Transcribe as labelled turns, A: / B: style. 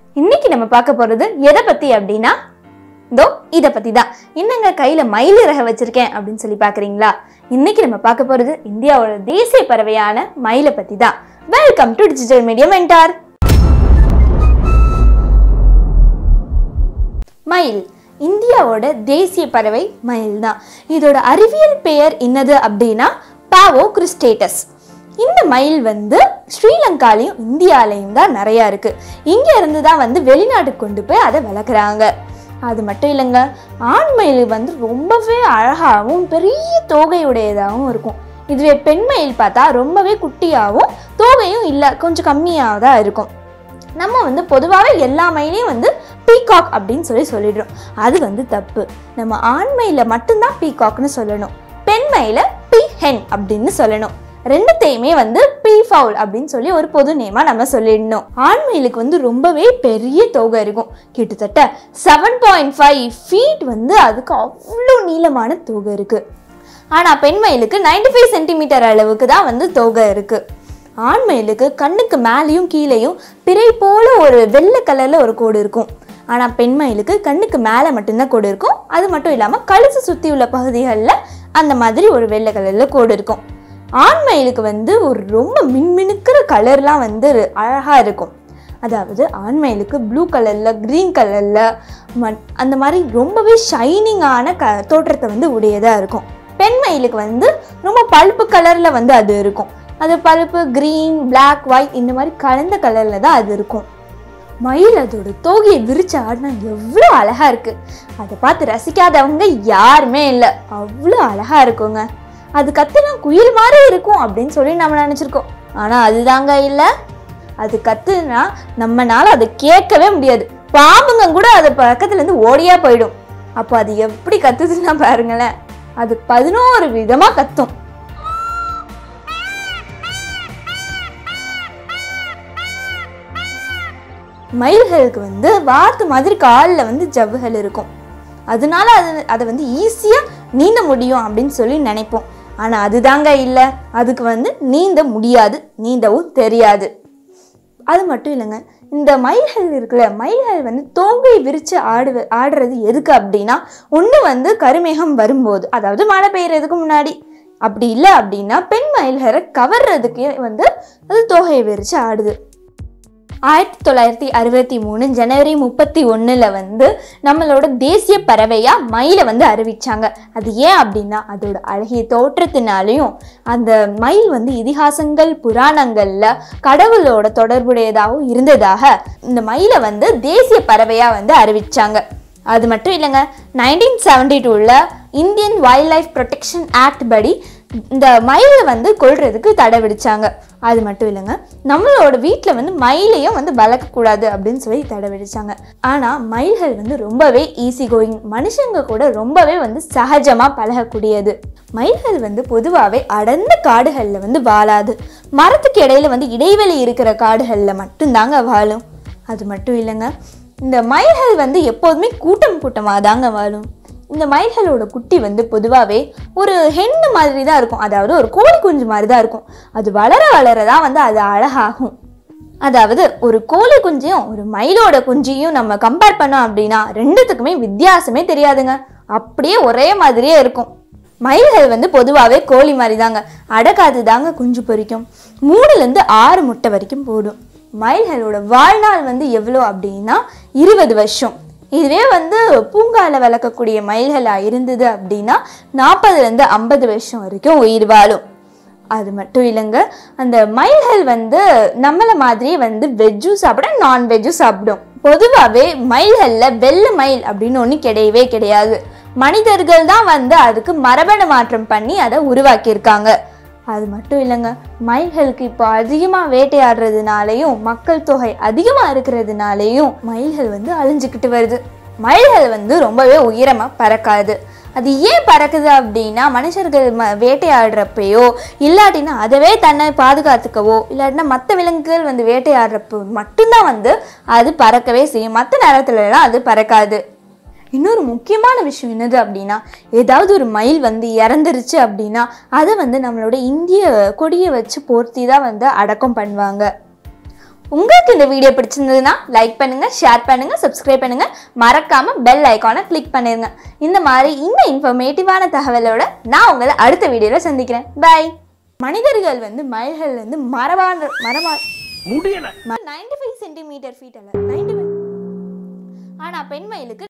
A: இன்னைக்கு நம்ம பார்க்க போறது எதை பத்தி அப்படின்னா இதோ இதை பத்தி தான் என்னங்க கையில மயில் ரக வச்சிருக்கேன் அப்படின்னு சொல்லி பாக்குறீங்களா இன்னைக்கு நம்ம பார்க்க போறது இந்தியாவோட தேசிய பறவையான மயிலை பத்தி தான் வெல்கம் டு டிஜிட்டல் மீடியம் என்டார் மயில் இந்தியாவோட தேசிய பறவை மயில் தான் இதோட அறிவியல் பெயர் என்னது அப்படின்னா பாவோ கிறிஸ்டேட்டஸ் இந்த மயில் வந்து ஸ்ரீலங்காலையும் இந்தியாலையும் தான் நிறையா இருக்கு இங்க இருந்து தான் வந்து வெளிநாட்டுக்கு கொண்டு போய் அதை வளர்க்குறாங்க அது மட்டும் இல்லைங்க ஆண் மயில் வந்து ரொம்பவே அழகாகவும் பெரிய தோகையுடையதாகவும் இருக்கும் இதுவே பெண் மயில் பார்த்தா ரொம்பவே குட்டியாகவும் தோகையும் இல்லை கொஞ்சம் கம்மியாக தான் இருக்கும் நம்ம வந்து பொதுவாகவே எல்லா மயிலையும் வந்து பீகாக் அப்படின்னு சொல்லி சொல்லிடுறோம் அது வந்து தப்பு நம்ம ஆண் மயில மட்டும்தான் பீகாக்னு சொல்லணும் பெண் மயில பி ஹென் அப்படின்னு சொல்லணும் ரெண்டுத்தையுமே வந்து பி ஃபவுல் அப்படின்னு சொல்லி ஒரு பொது நேமா நம்ம சொல்லிடணும் ஆண் மயிலுக்கு வந்து ரொம்பவே பெரிய தொகை இருக்கும் கிட்டத்தட்ட செவன் பாயிண்ட் ஃபைவ் ஃபீட் வந்து அதுக்கு அவ்வளோ நீளமான தொகை இருக்கு ஆனால் பெண் மயிலுக்கு 95 ஃபைவ் சென்டிமீட்டர் அளவுக்கு தான் வந்து தொகை இருக்கு ஆண் மயிலுக்கு கண்ணுக்கு மேலேயும் கீழேயும் பிறை போல ஒரு வெள்ளை கலர்ல ஒரு கோடு இருக்கும் ஆனால் பெண் மயிலுக்கு கண்ணுக்கு மேலே மட்டும்தான் கோடு இருக்கும் அது மட்டும் இல்லாமல் கழுத்து சுற்றி உள்ள பகுதிகளில் அந்த மாதிரி ஒரு வெள்ளை கலரில் கோடு இருக்கும் ஆண் மயிலுக்கு வந்து ஒரு ரொம்ப மின்மினுக்கிற கலர்லாம் வந்து அழகாக இருக்கும் அதாவது ஆண் மயிலுக்கு ப்ளூ கலரில் க்ரீன் கலரில் அந்த மாதிரி ரொம்பவே ஷைனிங்கான க தோற்றத்தை வந்து உடையதாக இருக்கும் பெண் மயிலுக்கு வந்து ரொம்ப பழுப்பு கலரில் வந்து அது இருக்கும் அது பழுப்பு க்ரீன் Black ஒயிட் இந்த மாதிரி கலந்த கலரில் தான் அது இருக்கும் மயில் அதோட தோகையை விரிச்சு ஆடினா எவ்வளோ அழகா இருக்கு அதை பார்த்து ரசிக்காதவங்க யாருமே இல்லை அவ்வளோ அழகா இருக்குங்க அது கத்துனா குயில் மாதிரி இருக்கும் அப்படின்னு சொல்லி நம்ம நினச்சிருக்கோம் ஆனால் அதுதாங்க இல்லை அது கத்துனா நம்மனால அதை கேட்கவே முடியாது பாம்புங்க கூட அது பக்கத்துல இருந்து ஓடியா போயிடும் அப்போ அது எப்படி கத்துதுன்னா பாருங்களேன் அது பதினோரு விதமா கத்தும் மயில்களுக்கு வந்து வாத்து மாதிரி காலில் வந்து ஜவ்வுகள் இருக்கும் அதனால அது அதை வந்து ஈஸியாக நீந்த முடியும் அப்படின்னு சொல்லி நினைப்போம் ஆனால் அதுதாங்க இல்லை அதுக்கு வந்து நீந்த முடியாது நீந்தவும் தெரியாது அது மட்டும் இல்லைங்க இந்த மயில்கள் இருக்குல்ல மயில்கள் வந்து தோங்கை விரித்து ஆடு ஆடுறது எதுக்கு அப்படின்னா ஒன்று வந்து கருமேகம் வரும்போது அதாவது மழை பெய்யறதுக்கு முன்னாடி அப்படி இல்லை அப்படின்னா பெண் மயில்களை கவர்றதுக்கு வந்து அது தோகையை விரித்து ஆடுது ஆயிரத்தி தொள்ளாயிரத்தி அறுபத்தி மூணு ஜனவரி முப்பத்தி ஒன்றில் வந்து நம்மளோட தேசிய பறவையாக மயிலை வந்து அறிவிச்சாங்க அது ஏன் அப்படின்னா அதோட அழகிய தோற்றத்தினாலையும் அந்த மயில் வந்து இதிகாசங்கள் புராணங்களில் கடவுளோட தொடர்புடையதாகவும் இருந்ததாக இந்த மயிலை வந்து தேசிய பறவையாக வந்து அறிவிச்சாங்க அது மட்டும் இல்லைங்க நைன்டீன் செவன்டி டூவில் Indian wildlife protection act படி இந்த மயிலை வந்து கொல்றதுக்கு தடை விதிச்சாங்க அது மட்டும் இல்லைங்க நம்மளோட வீட்டில் வந்து மயிலையும் வந்து வளர்க்கக்கூடாது அப்படின்னு சொல்லி தடை விதிச்சாங்க ஆனால் மயில்கள் வந்து ரொம்பவே ஈஸி கோயிங் மனுஷங்க கூட ரொம்பவே வந்து சகஜமாக பழகக்கூடியது மயில்கள் வந்து பொதுவாகவே அடர்ந்த காடுகளில் வந்து வாழாது மரத்துக்கு இடையில வந்து இடைவெளி இருக்கிற காடுகளில் மட்டும்தாங்க வாழும் அது மட்டும் இல்லைங்க இந்த மயில்கள் வந்து எப்போதுமே கூட்டம் கூட்டமாக தாங்க வாழும் இந்த மயில்களோட குட்டி வந்து பொதுவாகவே ஒரு ஹென்னு மாதிரி தான் இருக்கும் அதாவது ஒரு கோழி குஞ்சு மாதிரி தான் இருக்கும் அது வளர வளர தான் வந்து அது அழகாகும் அதாவது ஒரு கோழி குஞ்சையும் ஒரு மயிலோட குஞ்சையும் நம்ம கம்பேர் பண்ணோம் அப்படின்னா ரெண்டுத்துக்குமே வித்தியாசமே தெரியாதுங்க அப்படியே ஒரே மாதிரியே இருக்கும் மயில்கள் வந்து பொதுவாகவே கோழி மாதிரி தாங்க அடக்காது தாங்க குஞ்சு பொரிக்கும் மூணுலேருந்து ஆறு முட்டை வரைக்கும் போடும் மயில்களோட வாழ்நாள் வந்து எவ்வளோ அப்படின்னா இருபது வருஷம் இதுவே வந்து பூங்காவில் வளர்க்கக்கூடிய மயில்களாக இருந்தது அப்படின்னா நாற்பதுலேருந்து ஐம்பது வருஷம் வரைக்கும் உயிர் வாழும் அது மட்டும் இல்லைங்க அந்த மயில்கள் வந்து நம்மள மாதிரியே வந்து வெஜ்ஜும் சாப்பிடும் நான்வெஜ்ஜும் சாப்பிடும் பொதுவாகவே மயில்களில் வெள்ளை மயில் அப்படின்னு ஒன்று கிடையவே கிடையாது மனிதர்கள் தான் வந்து அதுக்கு மரபணு மாற்றம் பண்ணி அதை உருவாக்கியிருக்காங்க அது மட்டும் இல்லைங்க மயில்களுக்கு இப்போ அதிகமாக வேட்டையாடுறதுனாலையும் மக்கள் தொகை அதிகமாக இருக்கிறதுனாலையும் மயில்கள் வந்து அழிஞ்சுக்கிட்டு வருது மயில்கள் வந்து ரொம்பவே உயரமாக பறக்காது அது ஏன் பறக்குது அப்படின்னா மனுஷர்கள் ம வேட்டையாடுறப்பையோ இல்லாட்டினா அதவே தன்னை பாதுகாத்துக்கவோ இல்லாட்டினா மற்ற விலங்குகள் வந்து வேட்டையாடுறப்போ மட்டும்தான் வந்து அது பறக்கவே செய்யும் மற்ற நேரத்துலலாம் அது பறக்காது இன்னொரு முக்கியமான விஷயம் என்னது அப்படின்னா ஏதாவது ஒரு மயில் வந்து இறந்துருச்சு அப்படின்னா அதை வந்து நம்மளோட இந்திய கொடியை வச்சு போர்த்தி தான் வந்து அடக்கம் பண்ணுவாங்க உங்களுக்கு இந்த வீடியோ பிடிச்சிருந்ததுன்னா லைக் பண்ணுங்க ஷேர் பண்ணுங்க சப்ஸ்கிரைப் பண்ணுங்க மறக்காம பெல் ஐக்கானை கிளிக் பண்ணிருங்க இந்த மாதிரி இந்த இன்ஃபர்மேட்டிவான தகவலோட நான் உங்களை அடுத்த வீடியோவில் சந்திக்கிறேன் பை மனிதர்கள் வந்து மயில்கள் வந்து மரபான மரபா
B: முடியல
A: நைன்டி ஃபைவ் சென்டிமீட்டர் ஃபீட் அல்ல நைன்டி ஃபைவ் ஆனால் பெண் மயிலுக்கு